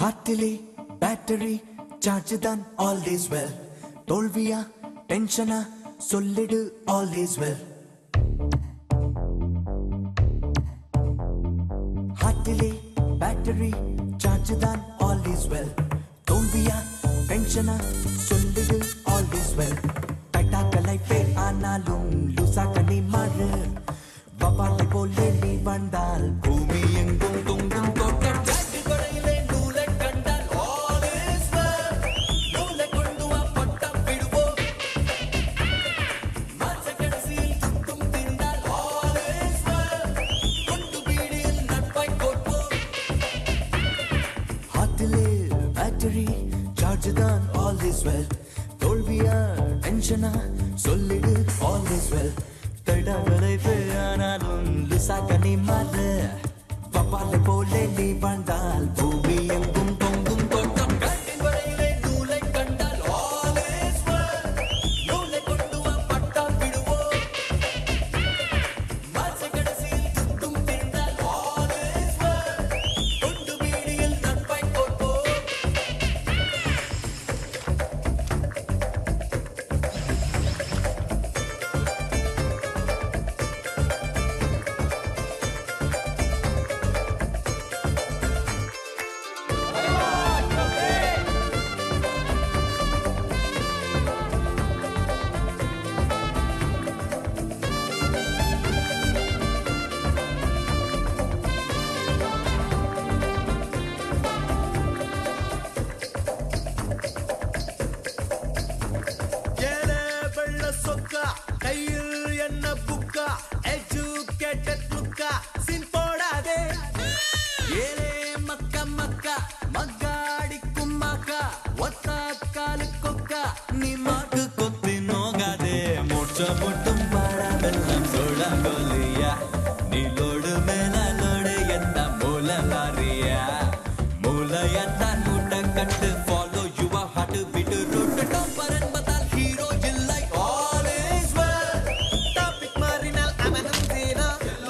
ஹார்ட்டிலே battery charge தான் always well தோல்வியா டென்ஷனா சொல்லிடு ஆல்வேஸ் வெல் ஹார்ட்டிலே பேட்டரி சார்ஜ் தான் ஆல்வேஸ் வெல் தோல்வியா டென்ஷனா சொல்லிடு ஆல்வேஸ் வெல் டைட்டாக்க லைஃபே ஆனாலும் லூசாக்க நீ மாறு வவாலை போலே நீ வந்தால் பூமி எங்கும் தொங்கும் தோட்டம் ஜாக்கி கொடையிலே நூலை கண்டால் all is well. நூலை கொண்டு வா பட்டம் விடுவோம் மாச கடைசியில் சுட்டும் திரிந்தால் all is well. குண்டு பீடியில் நட்பை கோட்போம் ஹார்ட்டிலே பேட்டரி சார்ஜ் தான் ஆல் இஸ் வெல் தோல்வியா டென்ஷனா சொல்லிடு ஆல் இஸ் வெல் தடவரை ஆனாலும் லுசாக்க நீ மாறு பப்பாலை போலே நீ வாழ்ந்தால் பூமி எங்கும் பொங்கும் தோட்டம் காட்டின் வரையிலே நூலை கண்டால் all is well. நூலை கொண்டு வா பட்டம் விடுவோம் மாச கடைசியில் சுட்டும் திரிந்தால் all is well. குண்டு பீடியில் நட்பை கோட்போம் ஏழை வெள்ள சொக்கா கையில் என்ன புக்கா எஜுகேட்டட் லுக்கா சின் போடாதே ஏலே மக்க மக்க மக்காடிக்கும் மக்கா ஒத்த காலு கொக்கா நீ மாட்டு கொத்தி நோகாதே மூச்ச முட்டும் பாடாமெல்லாம் சோழங்கோலியா நீலோடு மேலோடு எந்த மூல லாரியா மூலையத்தான் மூட்டை கட்டு ஃபாலோ யுவ ஹாட்டு விட்டு ரூட்டு டாப்பர் என்பதால் ஹீரோ இல்லை all is well டாபிக் மாறினால் அவனும் ஜீரோ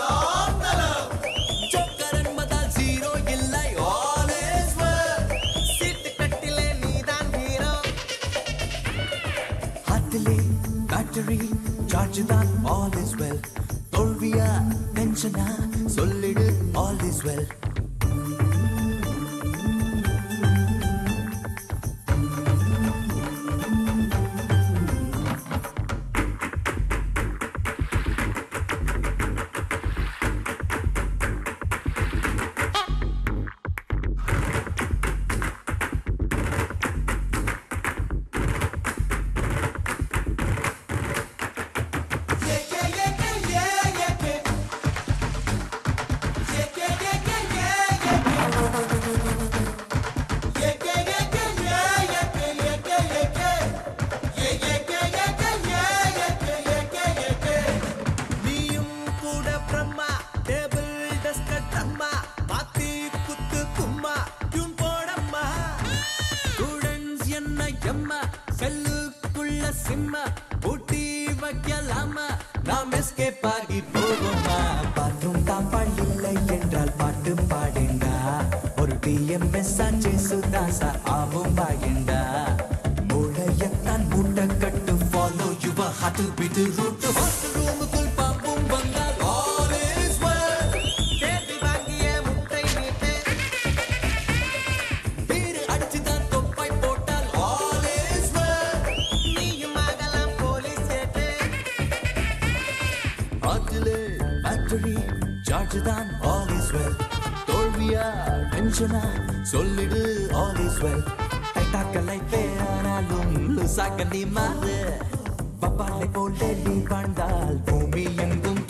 ஜோக்கர் என்பதால் ஜீரோ இல்லை all is well சீட்டு கட்டிலே நீதான் ஹீரோ ஹார்ட்டிலே பேட்டரி சார்ஜ் தான் ஆல் இஸ் வெல் தோல்வியா டென்ஷனா சொல்லிடு ஆல் இஸ் வெல் நீயும் கூட பிரம்மா டேபிள் டஸ்கட் அம்மா பாத்தி குத்து கும்மா டியூன் போடம்மா ஸ்டூடெண்ட்ஸ் என்ன எம்மா செல்லுக்குள்ள சிம்ம பூட்டி வைக்கலாமா நாம் எஸ்கேப் ஆகி போவோமா பாத்ரூம் தான் பள்ளில்லை என்றால் பாட்டு பாடேண்டா ஒரு டிஎம்எஸ் ஆச்சு சுதாசா ஆவும் பாயண்டா மூளையத்தான் மூட்டை கட்டு ஃபாலோ யுவ ஹாட்டு பிட்டு ரூட்டு ஹாஸ்டல் ரூமுக்குள் பாம்பும் வந்தால் all is well. தேடி வாங்கிய முட்டை நீட்டு பீரு அடிச்சுதான் தொப்பை போட்டால் all is well. நீயும் ஆகலாம் போலீஸ் சேட்டு ஆற்றிலே பேட்டரி சார்ஜ் தான் ஆல் இஸ் வெல் தோல்வியா டென்ஷனா சொல்லிடு ஆல் இஸ் வெல் டைட்டாக்க லைஃபே ஆனாலும் லுசாக்க நீ மாறு பப்பாலை போலே நீ வாழ்ந்தால் பூமி எங்கும்